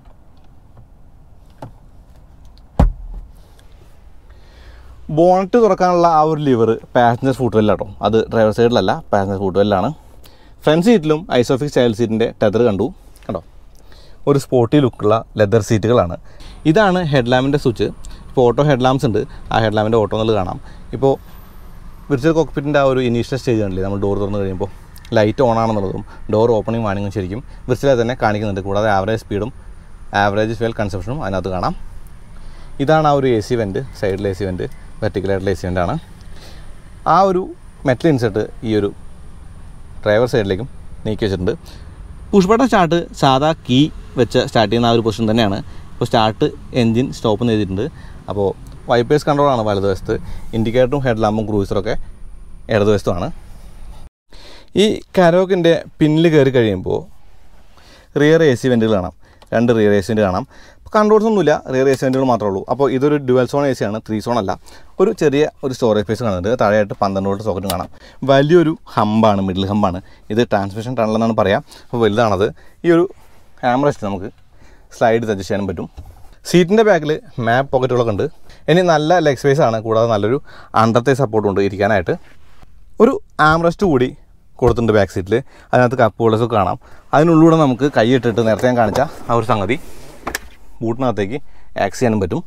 ബോണറ്റ് തുറക്കാനുള്ള ആ ഒരു ലിവർ പാസഞ്ചർ ഫൂട്ട് വെല്ലാട്ടോ അത് ഡ്രൈവർ സൈഡിലല്ല പാസഞ്ചർ ഫൂട്ട് വെല്ലാണ് ഫ്രണ്ട് സീറ്റിലും ഐസോഫിക് സ്റ്റൈൽ സീറ്റിൻ്റെ ടെതർ കണ്ടു കണ്ടോ ഒരു സ്പോർട്ടി ലുക്കുള്ള ലെതർ സീറ്റുകളാണ് ഇതാണ് ഹെഡ്ലാമ്പിൻ്റെ സ്വിച്ച് ഇപ്പോൾ ഓട്ടോ ഹെഡ്ലാമ്പ്സ് ഉണ്ട് ആ ഹെഡ്ലാമ്പിൻ്റെ ഓട്ടോ എന്നുള്ളത് കാണാം ഇപ്പോൾ വിർച്വൽ കോക്പിറ്റിൻ്റെ ആ ഒരു ഇനീഷ്യൽ സ്റ്റേജ് കണ്ടില്ലേ നമ്മൾ ഡോർ തുറന്ന് കഴിയുമ്പോൾ ലൈറ്റ് ഓൺ ആണെന്നുള്ളതും ഡോർ ഓപ്പണിംഗ് വാണിങ്ങും ശരിക്കും വിർച്വലായി തന്നെ കാണിക്കുന്നുണ്ട് കൂടാതെ ആവറേജ് സ്പീഡും ആവറേജ് ഫ്യൂൽ കൺസപ്ഷനും അതിനകത്ത് കാണാം ഇതാണ് ആ ഒരു എ സി വെൻറ്റ് സൈഡിൽ എ സി വെൻറ്റ് വെർട്ടിക്കലായിട്ടുള്ള എ സി വെൻ്റാണ് ആ ഒരു മെറ്റൽ ഇൻസെർട്ട് ഈ ഒരു ഡ്രൈവർ സൈഡിലേക്കും നീക്കി വെച്ചിട്ടുണ്ട് പുഷ് ബട്ടൺ സ്റ്റാർട്ട് സാധാ കീ വെച്ച് സ്റ്റാർട്ട് ചെയ്യുന്ന ആ ഒരു പൊസിഷൻ തന്നെയാണ് ഇപ്പോൾ സ്റ്റാർട്ട് എൻജിൻ സ്റ്റോപ്പ് എന്ന് എഴുതിയിട്ടുണ്ട് അപ്പോൾ വൈപ്പേഴ്സ് കൺട്രോളാണ് വലതുവശത്ത് ഇൻഡിക്കേറ്ററും ഹെഡ് ലാമ്പും ക്രൂസറൊക്കെ ഇടതുവശത്തുമാണ് ഈ കരോക്കിൻ്റെ പിന്നിൽ കയറി കഴിയുമ്പോൾ റിയർ എ സി വെൻറ്റുകൾ കാണാം രണ്ട് റിയർ എ സി വെൻറ്റ് കാണാം കൺട്രോൾസ് ഒന്നുമില്ല റിയർ എ സി വെൻറ്റുകൾ മാത്രമേ ഉള്ളൂ അപ്പോൾ ഇതൊരു ഡുവൽ സോൺ എ സി ആണ് ത്രീ സോൺ അല്ല ഒരു ചെറിയ ഒരു സ്റ്റോറേജ് സ്പേസ് കാണുന്നുണ്ട് താഴെയായിട്ട് പന്ത്രണ്ട് വോൾട്ട് സോക്കറ്റ് കാണാം വലിയൊരു ഹമ്പാണ് മിഡിൽ ഹമ്പാണ് ഇത് ട്രാൻസ്മിഷൻ ടണൽ എന്നാണ് പറയാം അപ്പോൾ വലുതാണത് ഈ ഒരു ആംറസ്റ്റ് നമുക്ക് സ്ലൈഡ് അഡ്ജസ്റ്റ് ചെയ്യാനും പറ്റും സീറ്റിൻ്റെ ബാക്കിൽ മാപ്പ് പോക്കറ്റുകളൊക്കെ ഉണ്ട് ഇനി നല്ല ലെഗ് സ്പേസ് ആണ് കൂടാതെ നല്ലൊരു അണ്ടത്തെ സപ്പോർട്ടും ഉണ്ട് ഇരിക്കാനായിട്ട് ഒരു ആംറസ്റ്റ് കൂടി കൊടുത്തിട്ടുണ്ട് ബാക്ക് സീറ്റിൽ അതിനകത്ത് കപ്പ് ഹോൾഡേഴ്സൊക്കെ കാണാം അതിനുള്ളിലൂടെ നമുക്ക് കൈയിട്ടിട്ട് നേരത്തെ ഞാൻ കാണിച്ച ആ ഒരു സംഗതി ബൂട്ടിനകത്തേക്ക് ആക്സ് ചെയ്യാനും പറ്റും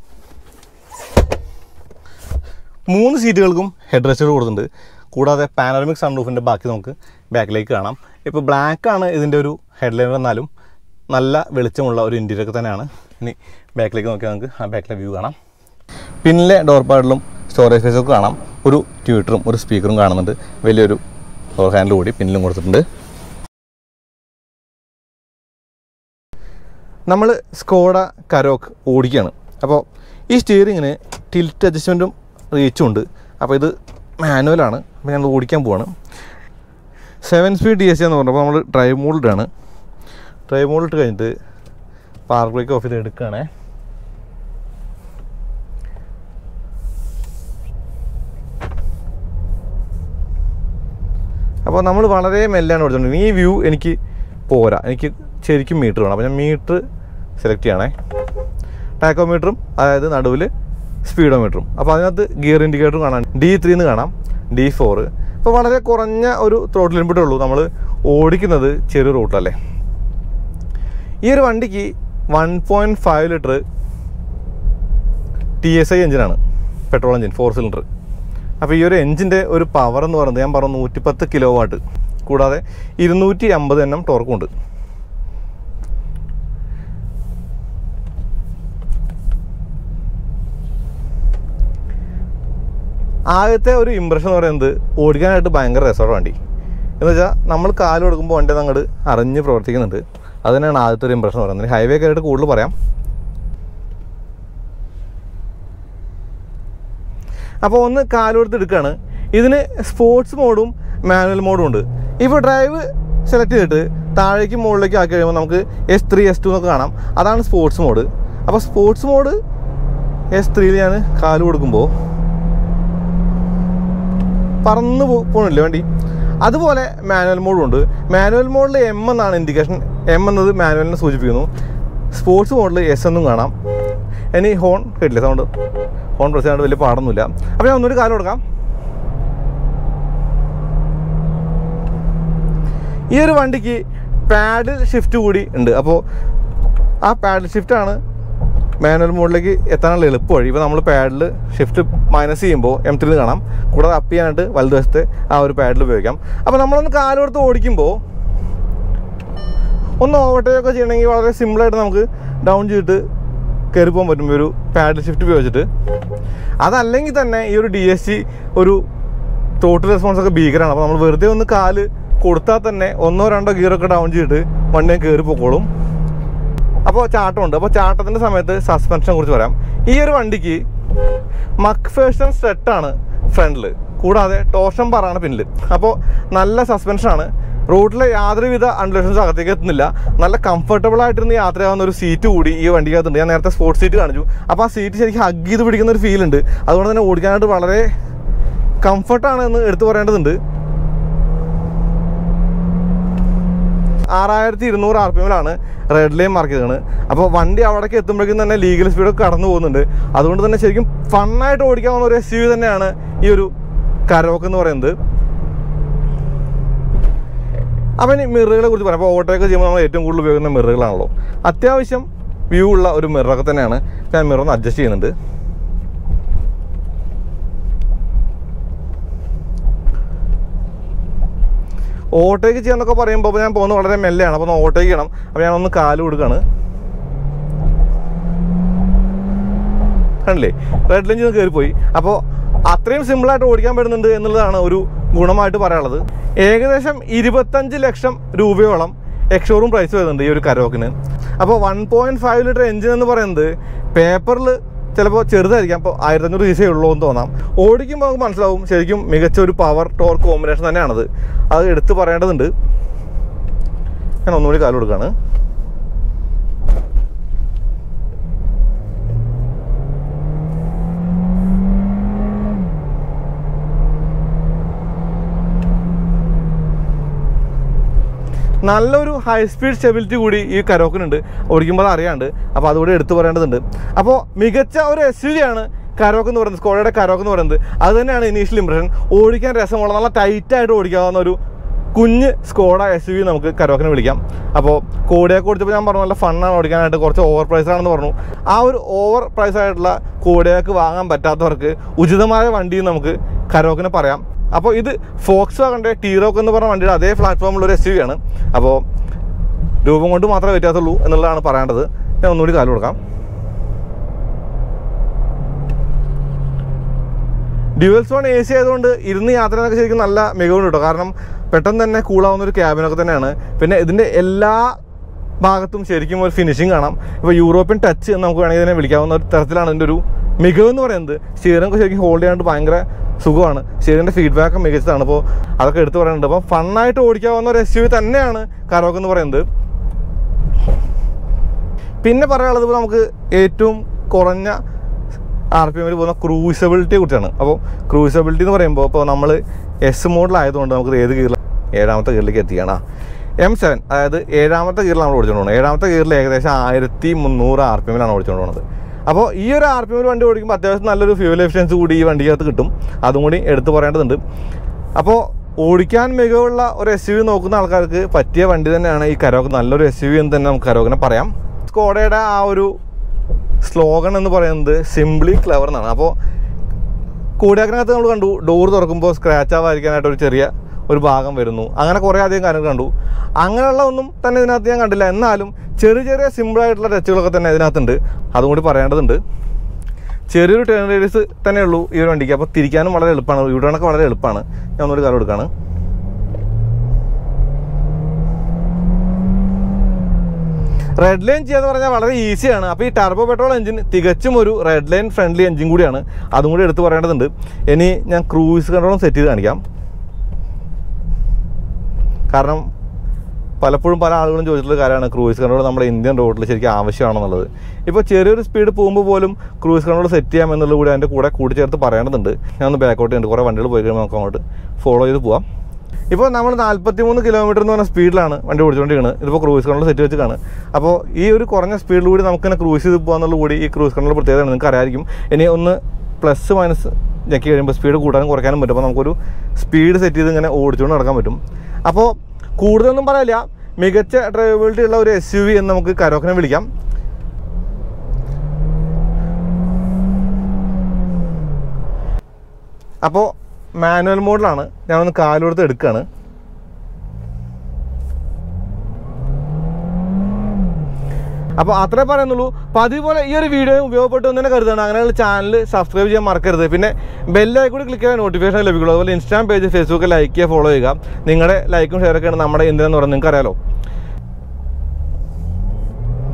മൂന്ന് സീറ്റുകൾക്കും ഹെഡ് റെസ്റ്റുകൾ കൊടുത്തിട്ടുണ്ട് കൂടാതെ പാനോറമിക് സൺറൂഫിൻ്റെ ബാക്കി നമുക്ക് ബാക്കിലേക്ക് കാണാം ഇപ്പോൾ ബ്ലാക്കാണ് ഇതിൻ്റെ ഒരു ഹെഡ്ലൈനർ എന്നാലും നല്ല വെളിച്ചമുള്ള ഒരു ഇൻറ്റീരിയർ ഒക്കെ തന്നെയാണ് ഇനി ബാക്കിലേക്ക് നോക്കിയാൽ നമുക്ക് ആ ബാക്കിലെ വ്യൂ കാണാം പിന്നിലെ ഡോർ പാഡിലും സ്റ്റോറേജ് സ്പേസൊക്കെ കാണാം ഒരു ട്യൂട്ടറും ഒരു സ്പീക്കറും കാണുന്നുണ്ട് വലിയൊരു ഡോർ ഹാൻഡിൽ കൂടി പിന്നിലും കൊടുത്തിട്ടുണ്ട് നമ്മൾ സ്കോഡ കരോക്ക് ഓടിക്കുകയാണ് അപ്പോൾ ഈ സ്റ്റിയറിങ്ങിന് ടിൽറ്റ് അഡ്ജസ്റ്റ്മെൻറ്റും റീച്ചും ഉണ്ട് അപ്പോൾ ഇത് മാനുവലാണ് അപ്പോൾ ഞങ്ങൾ ഓടിക്കാൻ പോവാണ് seven speed D S C എന്ന് പറഞ്ഞപ്പോൾ നമ്മൾ ഡ്രൈവ് മോഡിലാണ് ഡ്രൈവ് മോഡ് ഇട്ട് കഴിഞ്ഞിട്ട് പാർക്ക് ബ്രേക്ക് ഓഫ് ചെയ്ത് എടുക്കുകയാണേ അപ്പോൾ നമ്മൾ വളരെ മെല്ലാണ് ഓടിച്ചുകൊണ്ടിരിക്കുന്നത് ഈ വ്യൂ എനിക്ക് പോരാ എനിക്ക് ശരിക്കും മീറ്റർ വേണം അപ്പോൾ ഞാൻ മീറ്റർ സെലക്ട് ചെയ്യണേ ടാക്കോമീറ്ററും അതായത് നടുവിൽ സ്പീഡോമീറ്ററും അപ്പോൾ അതിനകത്ത് ഗിയർ ഇൻഡിക്കേറ്ററും കാണാം ഡി ത്രീന്ന് കാണാം ഡി ഫോറ് ഇപ്പോൾ വളരെ കുറഞ്ഞ ഒരു ത്രോട്ടിൽ ഇൻപുട്ടേ ഉള്ളൂ നമ്മൾ ഓടിക്കുന്നത് ചെറിയ റൂട്ടല്ലേ ഈ ഒരു വണ്ടിക്ക് one point five litre T S I എഞ്ചിനാണ് പെട്രോൾ എഞ്ചിൻ ഫോർ സിലിണ്ടർ അപ്പോൾ ഈ ഒരു എഞ്ചിൻ്റെ ഒരു പവർ എന്ന് പറയുന്നത് ഞാൻ പറഞ്ഞു നൂറ്റിപ്പത്ത് കിലോ വാട്ട് കൂടാതെ ഇരുന്നൂറ്റി അമ്പത് എണ്ണം ടോർക്കുണ്ട് ആദ്യത്തെ ഒരു ഇമ്പ്രഷൻ എന്ന് പറയുന്നത് ഓടിക്കാനായിട്ട് ഭയങ്കര രസമാണ് വണ്ടി എന്ന് വെച്ചാൽ നമ്മൾ കാല് കൊടുക്കുമ്പോൾ വണ്ടി അങ്ങോട്ട് അറിഞ്ഞ് പ്രവർത്തിക്കുന്നുണ്ട് അത് തന്നെയാണ് ആദ്യത്തെ ഒരു ഇമ്പ്രഷൻ എന്ന് പറയുന്നത് ഹൈവേ കയറിയിട്ട് കൂടുതൽ പറയാം അപ്പോൾ ഒന്ന് കാലുകൊടുത്ത് എടുക്കുകയാണ് ഇതിന് സ്പോർട്സ് മോഡും മാനുവൽ മോഡും ഉണ്ട് ഇപ്പോൾ ഡ്രൈവ് സെലക്ട് ചെയ്തിട്ട് താഴേക്ക് മുകളിലേക്ക് ആക്കി കഴിയുമ്പോൾ നമുക്ക് എസ് ത്രീ എസ് ടു എന്നൊക്കെ കാണാം അതാണ് സ്പോർട്സ് മോഡ് അപ്പോൾ സ്പോർട്സ് മോഡ് എസ് ത്രീയിൽ ഞാൻ കാല് കൊടുക്കുമ്പോൾ പറന്ന് പോ- പോണില്ലേ വണ്ടി അതുപോലെ മാനുവൽ മോഡും ഉണ്ട് മാനുവൽ മോഡിൽ എം എന്നാണ് ഇൻഡിക്കേഷൻ എം എന്നത് മാനുവലിനെ സൂചിപ്പിക്കുന്നു സ്പോർട്സ് മോഡിൽ എസ് എന്നും കാണാം ഇനി ഹോൺ കേട്ടില്ല സൗണ്ട് ഹോൺ പ്രസ് ചെയ്യാണ്ട് വലിയ പാടൊന്നുമില്ല അപ്പോൾ ഞാൻ ഒന്നുകൂടി കാലം കൊടുക്കാം ഈ ഒരു വണ്ടിക്ക് പാഡിൽ ഷിഫ്റ്റ് കൂടി ഉണ്ട് അപ്പോൾ ആ പാഡിൽ ഷിഫ്റ്റാണ് മാനുവൽ മോഡിലേക്ക് എത്താനുള്ള എളുപ്പ വഴി ഇപ്പോൾ നമ്മൾ പാഡിൽ ഷിഫ്റ്റ് മൈനസ് ചെയ്യുമ്പോൾ എം ത്രീ കാണാം കൂടാതെ അപ്പ് ചെയ്യാനായിട്ട് വലതുവശത്തെ ആ ഒരു പാഡിൽ ഉപയോഗിക്കാം അപ്പോൾ നമ്മളൊന്ന് കാലോടുത്ത് ഓടിക്കുമ്പോൾ ഒന്ന് ഓവർടേക്ക് ഒക്കെ ചെയ്യണമെങ്കിൽ വളരെ സിമ്പിളായിട്ട് നമുക്ക് ഡൗൺ ചെയ്തിട്ട് കയറി പോകാൻ പറ്റും ഈ ഒരു പാഡിൽ ഷിഫ്റ്റ് ഉപയോഗിച്ചിട്ട് അതല്ലെങ്കിൽ തന്നെ ഈ ഒരു ഡി എസ് സി ഒരു ടോട്ടൽ റെസ്പോൺസ് ഒക്കെ ഭീകരമാണ് അപ്പോൾ നമ്മൾ വെറുതെ ഒന്ന് കാല് കൊടുത്താൽ തന്നെ ഒന്നോ രണ്ടോ ഗിയറൊക്കെ ഡൗൺ ചെയ്തിട്ട് വണ്ടി കയറി പൊക്കോളും അപ്പോൾ ചാട്ടമുണ്ട് അപ്പോൾ ചാട്ടത്തിൻ്റെ സമയത്ത് സസ്പെൻഷനെ കുറിച്ച് പറയാം ഈ ഒരു വണ്ടിക്ക് മക്ഫേഷൻ സെറ്റാണ് ഫ്രണ്ടിൽ കൂടാതെ ടോർഷൻ ബാറാണ് പിന്നിൽ അപ്പോൾ നല്ല സസ്പെൻഷനാണ് റോഡിലെ യാതൊരുവിധ അൺഡുലേഷൻസും അകത്തേക്ക് എത്തുന്നില്ല നല്ല കംഫർട്ടബിൾ ആയിട്ടിരുന്ന് യാത്രയാവുന്ന ഒരു സീറ്റ് കൂടി ഈ വണ്ടിക്കകത്തുണ്ട് ഞാൻ നേരത്തെ സ്പോർട്സ് സീറ്റ് കാണിച്ചു അപ്പോൾ ആ സീറ്റ് ശരിക്കും ഹഗ് ചെയ്ത് പിടിക്കുന്ന ഒരു ഫീൽ ഉണ്ട് അതുകൊണ്ട് തന്നെ ഓടിക്കാനായിട്ട് വളരെ കംഫർട്ടാണ് എന്ന് എടുത്തു പറയേണ്ടതുണ്ട് ആറായിരത്തി ഇരുന്നൂറ് ആർ പി എമ്മിലാണ് റെഡ് ലൈൻ മാർക്ക് ചെയ്തത് അപ്പോൾ വണ്ടി അവിടേക്ക് എത്തുമ്പോഴേക്കും തന്നെ ലീഗൽ സ്പീഡൊക്കെ കടന്നു പോകുന്നുണ്ട് അതുകൊണ്ട് തന്നെ ശരിക്കും ഫണ്ണായിട്ട് ഓടിക്കാവുന്ന ഒരു എസ് യു തന്നെയാണ് ഈ ഒരു കരോക്ക് എന്ന് പറയുന്നത് അപ്പം ഇനി മിററുകളെ കുറിച്ച് പറയാം അപ്പോൾ ഓട്ടോയൊക്കെ ചെയ്യുമ്പോൾ നമ്മൾ ഏറ്റവും കൂടുതൽ ഉപയോഗിക്കുന്ന മിററുകളാണല്ലോ അത്യാവശ്യം വ്യൂ ഉള്ള ഒരു മിററൊക്കെ തന്നെയാണ് ഞാൻ മിറർ ഒന്ന് അഡ്ജസ്റ്റ് ചെയ്യുന്നുണ്ട് ഓട്ടോയ്ക്ക് ചെയ്യാന്നൊക്കെ പറയുമ്പോൾ ഇപ്പോൾ ഞാൻ പോകുന്നത് വളരെ മെല്ലെയാണ് അപ്പോൾ ഒന്ന് ഓട്ടോയ്ക്ക് ചെയ്യണം അപ്പോൾ ഞാൻ ഒന്ന് കാല് കൊടുക്കുകയാണ് കണ്ടില്ലേ റെഡ് ലൈൻ ചെയ്ത് കയറിപ്പോയി അപ്പോൾ അത്രയും സിമ്പിളായിട്ട് ഓടിക്കാൻ പറ്റുന്നുണ്ട് എന്നുള്ളതാണ് ഒരു ഗുണമായിട്ട് പറയാനുള്ളത് ഏകദേശം ഇരുപത്തഞ്ച് ലക്ഷം രൂപയോളം എക്സോറും പ്രൈസ് വരുന്നുണ്ട് ഈ ഒരു കരോക്കിന് അപ്പോൾ one point five litre engine എന്ന് പറയുന്നത് പേപ്പറിൽ ചിലപ്പോൾ ചെറുതായിരിക്കാം അപ്പോൾ ആയിരത്തഞ്ഞൂറ് സി സി ഉള്ളൂ എന്ന് തോന്നാം ഓടിക്കുമ്പോൾ നമുക്ക് മനസ്സിലാവും ശരിക്കും മികച്ച ഒരു പവർ ടോർക്ക് കോമ്പിനേഷൻ തന്നെയാണത് അത് എടുത്ത് പറയേണ്ടതുണ്ട് ഞാൻ ഒന്നുകൂടി കാല് കൊടുക്കുകയാണ് നല്ലൊരു ഹൈ സ്പീഡ് സ്റ്റെബിലിറ്റി കൂടി ഈ കരോക്കിനുണ്ട് ഓടിക്കുമ്പോൾ അത് അറിയാണ്ട് അപ്പോൾ അതുകൂടി എടുത്തു പറയേണ്ടതുണ്ട് അപ്പോൾ മികച്ച ഒരു എസ് യു വി ആണ് കരോക്ക് എന്ന് പറയുന്നത് സ്കോഡയുടെ കരോക്ക് എന്ന് പറയുന്നത് അത് തന്നെയാണ് ഇനീഷ്യൽ ഇംപ്രഷൻ ഓടിക്കാൻ രസമുള്ള നല്ല ടൈറ്റായിട്ട് ഓടിക്കാവുന്ന ഒരു കുഞ്ഞ് സ്കോഡ എസ് യു വി നമുക്ക് കരോക്കിനെ വിളിക്കാം അപ്പോൾ കോടിയൊക്കെ കൊടുത്തപ്പോൾ ഞാൻ പറഞ്ഞു നല്ല ഫണ്ണാണ് ഓടിക്കാനായിട്ട് കുറച്ച് ഓവർ പ്രൈസ് ആണെന്ന് പറഞ്ഞു ആ ഒരു ഓവർ പ്രൈസ് ആയിട്ടുള്ള കോടിയൊക്കെ വാങ്ങാൻ പറ്റാത്തവർക്ക് ഉചിതമായ വണ്ടിയും നമുക്ക് കരോക്കിനെ പറയാം അപ്പോൾ ഇത് ഫോക്സ് വാഗൻ്റെ ടീറോക്ക് എന്ന് പറഞ്ഞ വണ്ടിയുടെ അതേ പ്ലാറ്റ്ഫോമിലുള്ള ഒരു എസ് യു ആണ് അപ്പോൾ രൂപം കൊണ്ട് മാത്രമേ വ്യത്യാസമുള്ളൂ എന്നുള്ളതാണ് പറയേണ്ടത് ഞാൻ ഒന്നുകൂടി കാല് കൊടുക്കാം ഡ്യുവൽ സോൺ എ സി ആയതുകൊണ്ട് ഇരുന്ന് യാത്ര എന്നൊക്കെ ശരിക്കും നല്ല മികവുണ്ട് കേട്ടോ കാരണം പെട്ടെന്ന് തന്നെ കൂളാവുന്ന ഒരു ക്യാബിനൊക്കെ തന്നെയാണ് പിന്നെ ഇതിൻ്റെ എല്ലാ ഭാഗത്തും ശരിക്കും ഒരു ഫിനിഷിങ് കാണാം ഇപ്പോൾ യൂറോപ്യൻ ടച്ച് എന്ന് നമുക്ക് വേണമെങ്കിൽ ഇതിനെ വിളിക്കാവുന്ന ഒരു തരത്തിലാണ് ഇതിൻ്റെ ഒരു മികവ് എന്ന് പറയുന്നത് സ്റ്റിയറിംഗ് ശരിക്കും ഹോൾഡ് ചെയ്യാനായിട്ട് ഭയങ്കര സുഖമാണ് സ്റ്റിയറിൻ്റെ ഫീഡ്ബാക്ക് മികച്ചതാണ് അപ്പോൾ അതൊക്കെ എടുത്തു പറയുന്നുണ്ട് അപ്പോൾ ഫണ്ണായിട്ട് ഓടിക്കാവുന്ന ഒരു എസ് യു വി തന്നെയാണ് കരോക്ക് എന്ന് പറയുന്നത് പിന്നെ പറയാനുള്ളത് ഇപ്പോൾ നമുക്ക് ഏറ്റവും കുറഞ്ഞ ആർ പി എമ്മിൽ പോകുന്ന ക്രൂസബിലിറ്റിയെ കുറിച്ചാണ് അപ്പോൾ ക്രൂസബിലിറ്റി എന്ന് പറയുമ്പോൾ ഇപ്പോൾ നമ്മൾ എസ് മോഡിലായതുകൊണ്ട് നമുക്ക് ഏത് ഗിയറിൽ ഏഴാമത്തെ ഗിയറിലേക്ക് എത്തിയാണ് എം സെവൻ അതായത് ഏഴാമത്തെ ഗിയറിൽ നമ്മൾ ഓടിച്ചുകൊണ്ട് പോകുന്നത് ഏഴാമത്തെ ഗിയറിൽ ഏകദേശം ആയിരത്തി മുന്നൂറ് ആർ പി എമ്മിലാണ് ഓടിച്ചുകൊണ്ട് പോകുന്നത് അപ്പോൾ ഈ ഒരു ആർ പി എമ്മിൽ വണ്ടി ഓടിക്കുമ്പോൾ അത്യാവശ്യം നല്ലൊരു ഫ്യൂൽ എഫിഷ്യൻസി കൂടി ഈ വണ്ടിക്കകത്ത് കിട്ടും അതും കൂടി എടുത്തു പറയേണ്ടതുണ്ട് അപ്പോൾ ഓടിക്കാൻ മികവുള്ള ഒരു എസ് യു വി നോക്കുന്ന ആൾക്കാർക്ക് പറ്റിയ വണ്ടി തന്നെയാണ് ഈ കരോക്ക് നല്ലൊരു എസ് യു വി എന്ന് തന്നെ നമുക്ക് കരോക്കിനെ പറയാം സ്കോഡയുടെ ആ ഒരു സ്ലോഗൺ എന്ന് പറയുന്നത് സിംപ്ലി ക്ലവർ എന്നാണ് അപ്പോൾ കൂടിയാക്കിനകത്ത് നമ്മൾ കണ്ടു ഡോർ തുറക്കുമ്പോൾ സ്ക്രാച്ച് ആവാതിരിക്കാനായിട്ട് ഒരു ചെറിയ ഒരു ഭാഗം വരുന്നു അങ്ങനെ കുറേ അധികം കാര്യങ്ങൾ കണ്ടു അങ്ങനെയുള്ള ഒന്നും തന്നെ ഇതിനകത്ത് ഞാൻ കണ്ടില്ല എന്നാലും ചെറിയ ചെറിയ സിമ്പിളായിട്ടുള്ള ടച്ചുകളൊക്കെ തന്നെ ഇതിനകത്തുണ്ട് അതും കൂടി പറയേണ്ടതുണ്ട് ചെറിയൊരു ടേൺ റേഡിയസ് തന്നെ ഉള്ളൂ ഈ ഒരു വണ്ടിക്ക് അപ്പോൾ തിരിക്കാനും വളരെ എളുപ്പമാണ് യൂട്ടേണൊക്കെ വളരെ എളുപ്പമാണ് ഞാൻ ഒന്നൊരു കാര്യം എടുക്കുകയാണ് റെഡ് ലൈൻ ചെയ്യാന്ന് പറഞ്ഞാൽ വളരെ ഈസിയാണ് അപ്പോൾ ഈ ടർബോ പെട്രോൾ എഞ്ചിൻ തികച്ചും ഒരു റെഡ് ലൈൻ ഫ്രണ്ട്ലി എഞ്ചിൻ കൂടിയാണ് അതും കൂടി എടുത്ത് പറയേണ്ടതുണ്ട് ഇനി ഞാൻ ക്രൂയിസ് കൺട്രോളും സെറ്റ് ചെയ്ത് കാണിക്കാം കാരണം പലപ്പോഴും പല ആളുകളും ചോദിച്ചിട്ടുള്ള കാര്യമാണ് ക്രൂയിസ് കൺട്രോൾ നമ്മുടെ ഇന്ത്യൻ റോഡിൽ ശരിക്കും ആവശ്യമാണെന്നുള്ളത് ഇപ്പോൾ ചെറിയൊരു സ്പീഡ് പോകുമ്പോൾ പോലും ക്രൂയിസ് കൺട്രോൾ സെറ്റ് ചെയ്യാം എന്നുള്ളത് കൂടി അതിൻ്റെ കൂടെ കൂട്ടിച്ചേർത്ത് പറയേണ്ടതുണ്ട് ഞാൻ ഒന്ന് ബാക്കൗട്ട് ഉണ്ട് കുറേ വണ്ടികൾ പോയി കഴിയുമ്പോൾ നമുക്ക് അങ്ങോട്ട് ഫോളോ ചെയ്ത് പോവാം ഇപ്പോൾ നമ്മൾ നാൽപ്പത്തി മൂന്ന് കിലോമീറ്റർ എന്ന് പറഞ്ഞ സ്പീഡിലാണ് വണ്ടി ഓടിച്ചുകൊണ്ടിരിക്കുന്നത് ഇതിപ്പോൾ ക്രൂയിസ് കൺട്രോൾ സെറ്റ് വെച്ചിട്ടാണ് അപ്പോൾ ഈ ഒരു കുറഞ്ഞ സ്പീഡിൽ കൂടി നമുക്ക് തന്നെ ക്രൂസ് ചെയ്ത് പോകാന്നുള്ള കൂടി ഈ ക്രൂസ് കൺട്രോൾ പ്രത്യേകതയാണ് നിങ്ങൾക്ക് അറിയാമായിരിക്കും ഇനി ഒന്ന് പ്ലസ് മൈനസ് ഞെക്കി കഴിയുമ്പോൾ സ്പീഡ് കൂട്ടാനും കുറയ്ക്കാനും പറ്റും അപ്പോൾ നമുക്കൊരു സ്പീഡ് സെറ്റ് ചെയ്ത് ഇങ്ങനെ ഓടിച്ചുകൊണ്ട് നടക്കാൻ പറ്റും അപ്പോൾ കൂടുതലൊന്നും പറയില്ല മികച്ച ഡ്രൈവബിലിറ്റി ഉള്ള ഒരു എസ് യു വി എന്ന് നമുക്ക് കരോക്കിനെ വിളിക്കാം അപ്പോൾ മാനുവൽ മോഡിലാണ് ഞാനൊന്ന് കാലുകൊടുത്ത് എടുക്കുകയാണ് അപ്പോൾ അത്രേ പറയുന്നുള്ളൂ അപ്പോൾ അതുപോലെ ഈ ഒരു വീഡിയോ ഉപയോഗപ്പെട്ടു എന്ന് തന്നെ കരുതാണ് അങ്ങനെയുള്ള ചാനൽ സബ്സ്ക്രൈബ് ചെയ്യാൻ മറക്കരുത് പിന്നെ ബെല്ലായി കൂടി ക്ലിക്ക് ചെയ്യാൻ നോട്ടിഫിക്കേഷൻ ലഭിക്കുള്ളൂ അതുപോലെ ഇൻസ്റ്റാഗ്രാം പേജ് ഫേസ്ബുക്ക് ലൈക്ക് ചെയ്യുക ഫോളോ ചെയ്യുക നിങ്ങളുടെ ലൈക്കും ഷെയറൊക്കെയാണ് നമ്മുടെ എന്തിനെന്ന് പറയുന്നത് നിങ്ങൾക്ക് അറിയാലോ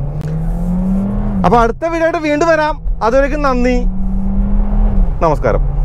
അപ്പോൾ അടുത്ത വീഡിയോ ആയിട്ട് വീണ്ടും വരാം അതുവരേക്കും നന്ദി നമസ്കാരം